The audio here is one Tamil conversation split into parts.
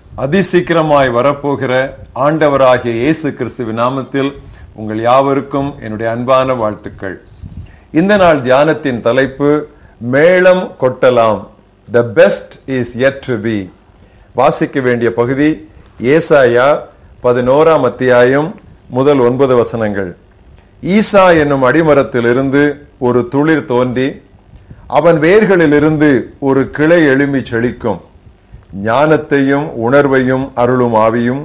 அதிசீக்கிரமாய் வரப்போகிற ஆண்டவராகிய இயேசு கிறிஸ்துவின் நாமத்தில் உங்கள் யாவருக்கும் என்னுடைய அன்பான வாழ்த்துக்கள் இந்த நாள் தியானத்தின் தலைப்பு மேளம் கொட்டலாம் the best is yet to be வாசிக்க வேண்டிய பகுதி ஏசாயா பதினோராம் அத்தியாயம் முதல் ஒன்பது வசனங்கள் ஈசா என்னும் அடிமரத்திலிருந்து ஒரு துளிர் தோன்றி அவன் வேர்களிலிருந்து ஒரு கிளை எழும்பி செழிக்கும் ஞானத்தையும் உணர்வையும் அருளும் ஆவியும்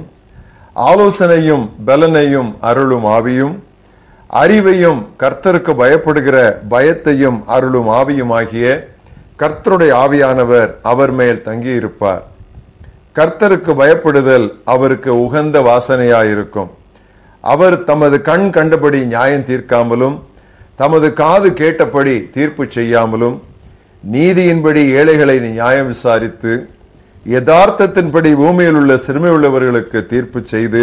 ஆலோசனையும் பலனையும் அருளும் ஆவியும் அறிவையும் கர்த்தருக்கு பயப்படுகிற பயத்தையும் அருளும் ஆவியுமாகிய கர்த்தருடைய ஆவியானவர் அவர் மேல் தங்கியிருப்பார் கர்த்தருக்கு பயப்படுதல் அவருக்கு உகந்த வாசனையாயிருக்கும் அவர் தமது கண் கண்டபடி நியாயம் தீர்க்காமலும் தமது காது கேட்டபடி தீர்ப்பு செய்யாமலும் நீதியின்படி ஏழைகளை நியாயம் விசாரித்து யதார்த்தத்தின்படி பூமியில் உள்ள சிறுமை உள்ளவர்களுக்கு தீர்ப்பு செய்து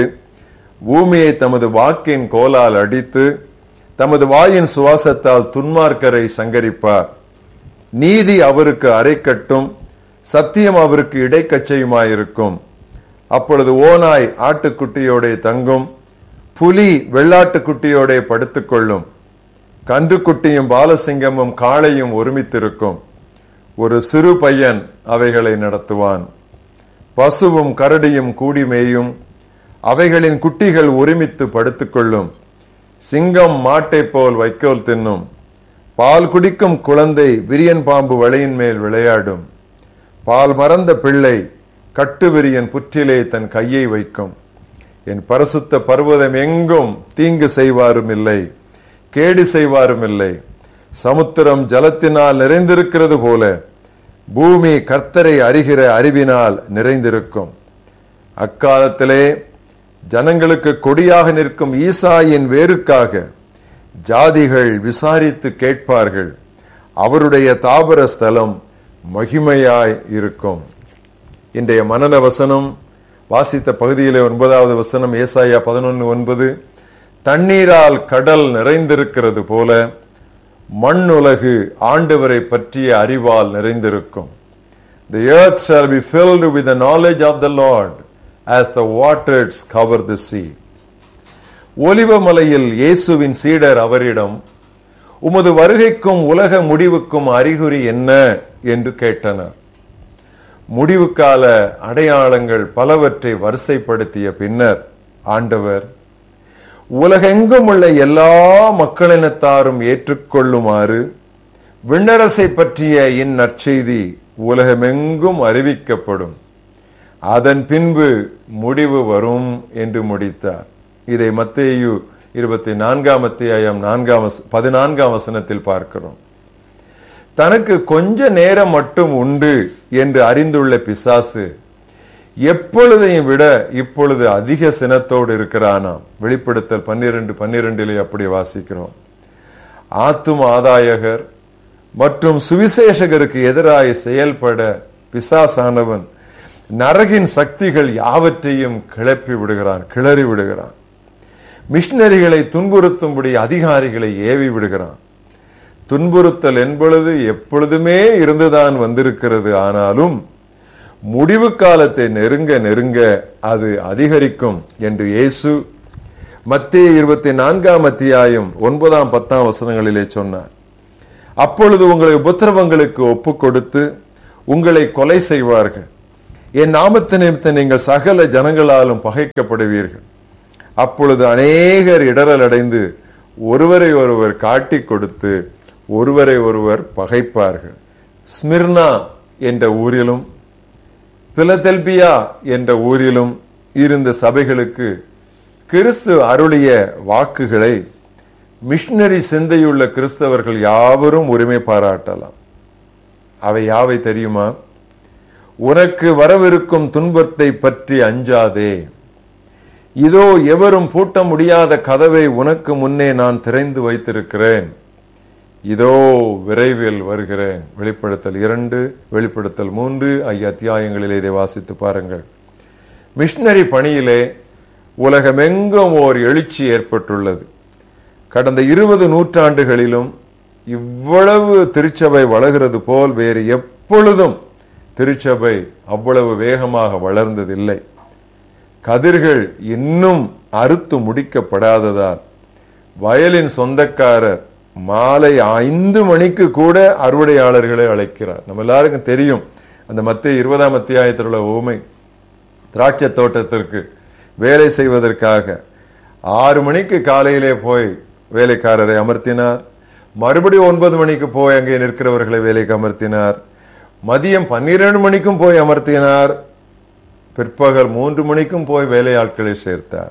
பூமியை தமது வாக்கின் கோலால் அடித்து தமது வாயின் சுவாசத்தால் துன்மார்க்கரை சங்கரிப்பார் நீதி அவருக்கு அரைக்கட்டும் சத்தியம் அவருக்கு இடைக்கச்சையுமாயிருக்கும் அப்பொழுது ஓனாய் ஆட்டுக்குட்டியோட தங்கும் புலி வெள்ளாட்டுக்குட்டியோட படுத்துக்கொள்ளும் கன்றுக்குட்டியும் பாலசிங்கமும் காளையும் ஒருமித்திருக்கும் ஒரு சிறு பையன் அவைகளை நடத்துவான் பசுவும் கரடியும் கூடி மேயும் அவைகளின் குட்டிகள் ஒருமித்து படுத்துக்கொள்ளும் சிங்கம் மாட்டை போல் வைக்கோல் தின்னும் பால் குடிக்கும் குழந்தை விரியன் பாம்பு வலையின் மேல் விளையாடும் பால் மறந்த பிள்ளை கட்டுவிரியன் புற்றிலே தன் கையை வைக்கும் என் பரிசுத்த பர்வதம் எங்கும் தீங்கு செய்வாரும் இல்லை கேடு செய்வாரும் இல்லை சமுத்திரம் ஜலத்தினால் நிறைந்திருக்கிறது போல பூமி கர்த்தரை அறிகிற அறிவினால் நிறைந்திருக்கும் அக்காலத்திலே ஜனங்களுக்கு கொடியாக நிற்கும் ஈசாயின் வேருக்காக ஜாதிகள் விசாரித்து கேட்பார்கள் அவருடைய தாபர ஸ்தலம் மகிமையாய் இருக்கும் இன்றைய மனன வசனம் வாசித்த பகுதியிலே ஒன்பதாவது வசனம் ஏசாயா பதினொன்று ஒன்பது தண்ணீரால் கடல் நிறைந்திருக்கிறது போல மண்ணுலகு ஆண்டவரை பற்றிய அறிவால் நிறைந்திருக்கும் The earth shall be filled with the knowledge of the Lord as the waters cover the sea. ஒலிவமலையில் இயேசுவின் சீடர் அவரிடம் உமது வருகைக்கும் உலக முடிவுக்கும் அறிகுறி என்ன என்று கேட்டனர் முடிவுக்கால அடையாளங்கள் பலவற்றை வரிசைப்படுத்திய பின்னர் ஆண்டவர் உலகெங்கும் உள்ள எல்லா மக்களினத்தாரும் ஏற்றுக்கொள்ளுமாறு விண்ணரசை பற்றிய இந்நற்செய்தி உலகமெங்கும் அறிவிக்கப்படும் அதன் பின்பு முடிவு வரும் என்று முடித்தார் இதை மத்தேயு இருபத்தி நான்காம் அத்தியாயம் நான்காம் பதினான்காம் வசனத்தில் பார்க்கிறோம் தனக்கு கொஞ்ச நேரம் மட்டும் உண்டு என்று அறிந்துள்ள பிசாசு எப்பொழுதையும் விட இப்பொழுது அதிக சினத்தோடு இருக்கிறானாம் வெளிப்படுத்தல் பன்னிரண்டு பன்னிரெண்டிலே அப்படி வாசிக்கிறோம் ஆத்தும் ஆதாயகர் மற்றும் சுவிசேஷகருக்கு எதிராக செயல்பட பிசாசானவன் நரகின் சக்திகள் யாவற்றையும் கிளப்பி விடுகிறான் கிளறி விடுகிறான் மிஷினரிகளை துன்புறுத்தும்படி அதிகாரிகளை ஏவி விடுகிறான் துன்புறுத்தல் என்பொழுது எப்பொழுதுமே இருந்துதான் வந்திருக்கிறது ஆனாலும் முடிவு காலத்தை நெருங்க நெருங்க அது அதிகரிக்கும் என்று இயேசு மத்திய இருபத்தி நான்காம் அத்தியாயம் ஒன்பதாம் பத்தாம் வசனங்களிலே சொன்னார் அப்பொழுது உங்களை உபத்திரவங்களுக்கு ஒப்பு கொடுத்து உங்களை கொலை செய்வார்கள் என் நாமத்து நிமித்த நீங்கள் சகல ஜனங்களாலும் பகைக்கப்படுவீர்கள் அப்பொழுது அநேகர் இடரல் அடைந்து ஒருவரை ஒருவர் காட்டி கொடுத்து ஒருவரை ஒருவர் பகைப்பார்கள் ஸ்மிர்னா என்ற ஊரிலும் பிலதெல்பியா என்ற ஊரிலும் இருந்த சபைகளுக்கு கிறிஸ்து அருளிய வாக்குகளை மிஷினரி சிந்தையுள்ள கிறிஸ்தவர்கள் யாவரும் உரிமை பாராட்டலாம் அவை யாவை தெரியுமா உனக்கு வரவிருக்கும் துன்பத்தை பற்றி அஞ்சாதே இதோ எவரும் பூட்ட முடியாத கதவை உனக்கு முன்னே நான் திறந்து வைத்திருக்கிறேன் இதோ விரைவில் வருகிறேன் வெளிப்படுத்தல் இரண்டு வெளிப்படுத்தல் மூன்று ஐய அத்தியாயங்களில் இதை வாசித்து பாருங்கள் மிஷினரி பணியிலே உலகமெங்கும் ஓர் எழுச்சி ஏற்பட்டுள்ளது கடந்த இருபது நூற்றாண்டுகளிலும் இவ்வளவு திருச்சபை வளர்கிறது போல் வேறு எப்பொழுதும் திருச்சபை அவ்வளவு வேகமாக வளர்ந்ததில்லை கதிர்கள் இன்னும் அறுத்து முடிக்கப்படாததால் வயலின் சொந்தக்காரர் மாலை ஐந்து மணிக்கு கூட அறுவடையாளர்களை அழைக்கிறார் நம்ம எல்லாருக்கும் தெரியும் அந்த மத்திய இருபதாம் அத்தியாயத்தில் உள்ள ஊமை திராட்சை தோட்டத்திற்கு வேலை செய்வதற்காக ஆறு மணிக்கு காலையிலே போய் வேலைக்காரரை அமர்த்தினார் மறுபடியும் ஒன்பது மணிக்கு போய் அங்கே நிற்கிறவர்களை வேலைக்கு அமர்த்தினார் மதியம் பன்னிரண்டு மணிக்கும் போய் அமர்த்தினார் பிற்பகல் மூன்று மணிக்கும் போய் வேலையாட்களை சேர்த்தார்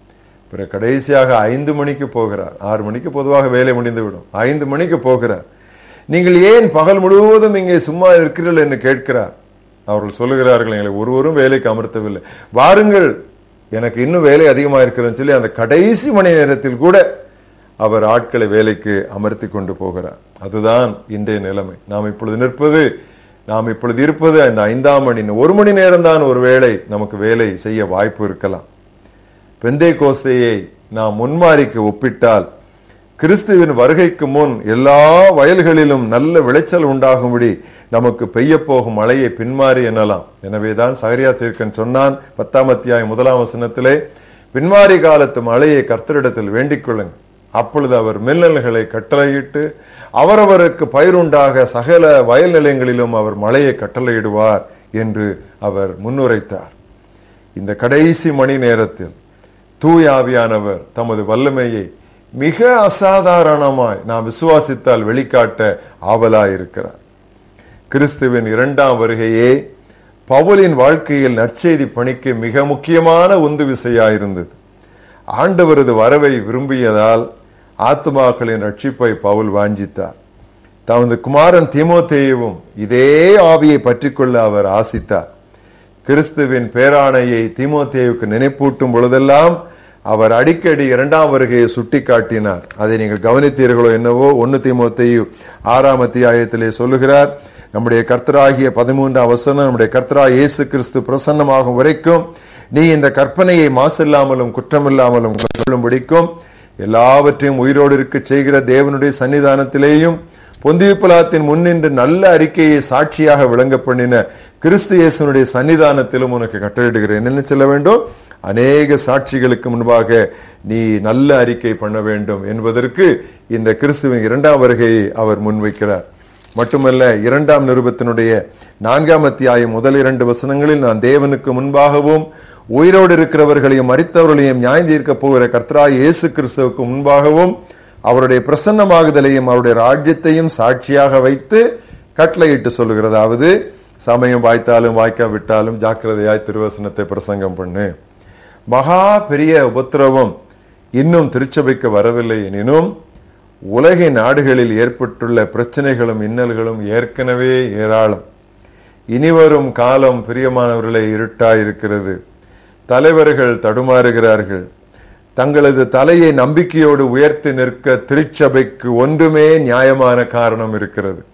பிற கடைசியாக ஐந்து மணிக்கு போகிறார் ஆறு மணிக்கு பொதுவாக வேலை முடிந்துவிடும் ஐந்து மணிக்கு போகிறார் நீங்கள் ஏன் பகல் முழுவதும் இங்கே சும்மா இருக்கிறீர்கள் என்று கேட்கிறார் அவர்கள் சொல்லுகிறார்கள் எங்களை ஒருவரும் வேலைக்கு அமர்த்தவில்லை வாருங்கள் எனக்கு இன்னும் வேலை அதிகமாக இருக்கிறதுன்னு சொல்லி அந்த கடைசி மணி நேரத்தில் கூட அவர் ஆட்களை வேலைக்கு அமர்த்தி கொண்டு போகிறார் அதுதான் இன்றைய நிலைமை நாம் இப்பொழுது நிற்பது நாம் இப்பொழுது இருப்பது இந்த ஐந்தாம் மணி ஒரு மணி நேரம் தான் ஒரு வேளை நமக்கு வேலை செய்ய வாய்ப்பு இருக்கலாம் பெந்தை கோஸ்தையை நாம் முன்மாறிக்கு ஒப்பிட்டால் கிறிஸ்துவின் வருகைக்கு முன் எல்லா வயல்களிலும் நல்ல விளைச்சல் உண்டாகும்படி நமக்கு பெய்ய போகும் மழையை பின்மாறி எனலாம் எனவேதான் சகரியா தீர்க்கன் சொன்னான் பத்தாம் அத்தியாயம் முதலாம் வசனத்திலே பின்மாறி காலத்து மழையை கர்த்தரிடத்தில் வேண்டிக் கொள்ளுங்கள் அப்பொழுது அவர் மின்னல்களை கட்டளையிட்டு அவரவருக்கு பயிருண்டாக சகல வயல் நிலையங்களிலும் அவர் மழையை கட்டளையிடுவார் என்று அவர் முன்னுரைத்தார் இந்த கடைசி மணி நேரத்தில் தூயாவியானவர் தமது வல்லமையை மிக அசாதாரணமாய் நாம் விசுவாசித்தால் வெளிக்காட்ட ஆவலாயிருக்கிறார் கிறிஸ்துவின் இரண்டாம் வருகையே பவுலின் வாழ்க்கையில் நற்செய்தி பணிக்கு மிக முக்கியமான உந்து விசையாயிருந்தது ஆண்டவரது வரவை விரும்பியதால் ஆத்மாக்களின் ரட்சிப்பை பவுல் வாஞ்சித்தார் தமது குமாரன் திமோத்தேயவும் இதே ஆவியை பற்றிக்கொள்ள அவர் ஆசித்தார் கிறிஸ்துவின் பேராணையை திமோத்தேயுக்கு நினைப்பூட்டும் பொழுதெல்லாம் அவர் அடிக்கடி இரண்டாம் வருகையை சுட்டி காட்டினார் அதை நீங்கள் கவனித்தீர்களோ என்னவோ ஒன்னு திமுத்தையு ஆறாம் அத்தியாயத்திலே சொல்லுகிறார் நம்முடைய கர்த்தராகிய பதிமூன்றாம் வசனம் நம்முடைய கர்த்தரா இயேசு கிறிஸ்து பிரசன்னமாகும் வரைக்கும் நீ இந்த கற்பனையை மாசில்லாமலும் குற்றமில்லாமலும் கொள்ளும்படிக்கும் எல்லாவற்றையும் உயிரோடு இருக்க செய்கிற தேவனுடைய சன்னிதானத்திலேயும் பொந்தியுப்பலாத்தின் முன்னின்று நல்ல அறிக்கையை சாட்சியாக விளங்க பண்ணின கிறிஸ்து இயேசுனுடைய சன்னிதானத்திலும் உனக்கு கட்டளையிடுகிறேன் என்ன சொல்ல வேண்டும் அநேக சாட்சிகளுக்கு முன்பாக நீ நல்ல அறிக்கை பண்ண வேண்டும் என்பதற்கு இந்த கிறிஸ்துவின் இரண்டாம் வருகையை அவர் முன்வைக்கிறார் மட்டுமல்ல இரண்டாம் நிருபத்தினுடைய நான்காம் அத்தியாயம் முதல் இரண்டு வசனங்களில் நான் தேவனுக்கு முன்பாகவும் உயிரோடு இருக்கிறவர்களையும் மறித்தவர்களையும் நியாயம் போகிற கர்த்தரா இயேசு கிறிஸ்துவுக்கு முன்பாகவும் அவருடைய பிரசன்னமாகுதலையும் அவருடைய ராஜ்யத்தையும் சாட்சியாக வைத்து கட்டளையிட்டு சொல்லுகிறதாவது சமயம் வாய்த்தாலும் வாய்க்கா விட்டாலும் ஜாக்கிரதையாய் திருவசனத்தை பிரசங்கம் பண்ணு மகா பெரிய உபத்திரவம் இன்னும் திருச்சபைக்கு வரவில்லை எனினும் உலக நாடுகளில் ஏற்பட்டுள்ள பிரச்சனைகளும் இன்னல்களும் ஏற்கனவே ஏராளம் இனிவரும் காலம் பிரியமானவர்களை இருட்டாயிருக்கிறது தலைவர்கள் தடுமாறுகிறார்கள் தங்களது தலையை நம்பிக்கையோடு உயர்த்தி நிற்க திருச்சபைக்கு ஒன்றுமே நியாயமான காரணம் இருக்கிறது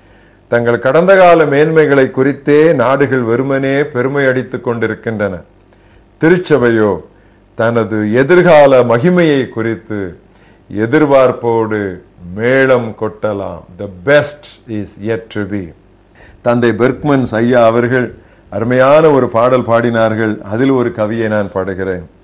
தங்கள் கடந்த கால மேன்மைகளை குறித்தே நாடுகள் வெறுமனே பெருமை அடித்துக் கொண்டிருக்கின்றன திருச்சபையோ தனது எதிர்கால மகிமையை குறித்து எதிர்பார்ப்போடு மேளம் கொட்டலாம் the best is yet to be தந்தை பெர்க்மன்ஸ் ஐயா அவர்கள் அருமையான ஒரு பாடல் பாடினார்கள் அதில் ஒரு கவியை நான் பாடுகிறேன்